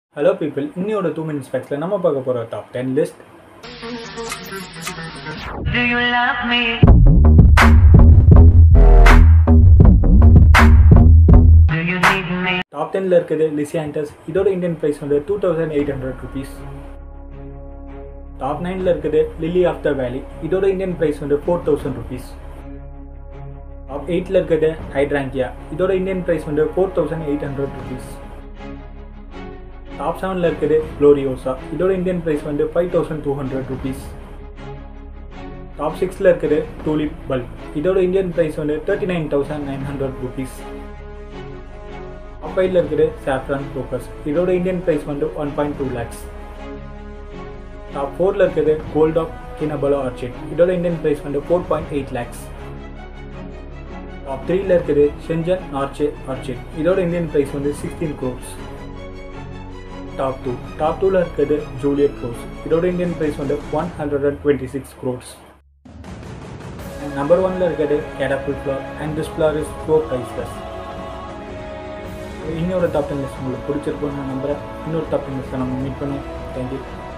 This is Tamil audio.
ஹலோ பீப்பிள் இன்னியோட டூ மினிட்ஸ் ஃபேக்ஸில் நம்ம பார்க்க போகிற top ten list Do you love me? Do you need me? Top டென்னில் இருக்குது லிசியாண்டஸ் இதோட இந்தியன் ப்ரைஸ் வந்து two thousand eight hundred rupees top நைனில் இருக்குது லிலி ஆஃப் த வேலி இதோட இந்தியன் ப்ரைஸ் வந்து ஃபோர் தௌசண்ட் ருபீஸ் டாப் எயிட்டில் இருக்குது ஹைட்ராங்கியா இதோட இந்தியன் ப்ரைஸ் வந்து four thousand eight hundred rupees top செவனில் இருக்குது க்ளோரியோசா இதோட இந்தியன் ப்ரைஸ் வந்து five thousand two hundred rupees top சிக்ஸில் இருக்குது டூலிப் பல்ப் இதோட இந்தியன் ப்ரைஸ் வந்து thirty nine thousand nine hundred rupees top ஃபைவ்ல இருக்குது சாஃப்ரான் ஃபோக்கஸ் இதோட இந்தியன் ப்ரைஸ் வந்து one point two lakhs top ஃபோரில் இருக்குது கோல்ட் ஆஃப் கினபலோ ஆர்ச்சிட் இதோட இந்தியன் ப்ரைஸ் வந்து four point eight lakhs top த்ரீல இருக்குது ஷெஞ்சன் ஆர்ச்சே ஆர்ச்சிட் இதோட இந்தியன் ப்ரைஸ் வந்து sixteen crores top two top டூவில் இருக்குது ஜூலியட் க்ரோஸ் இதோட இந்தியன் ப்ரைஸ் வந்து one hundred and twenty six crores number ஒன்ல இருக்கிறது Kadupul flower and this flower is so priceless இன்னொரு டாப் டென் லிஸ்ட் உங்களுக்கு பிடிச்சிருக்கும்னு நான் நம்புறேன் இன்னொரு டாப் டென் லிஸ்ட்டை நம்ம மீட் பண்ணுவோம் தேங்க்யூ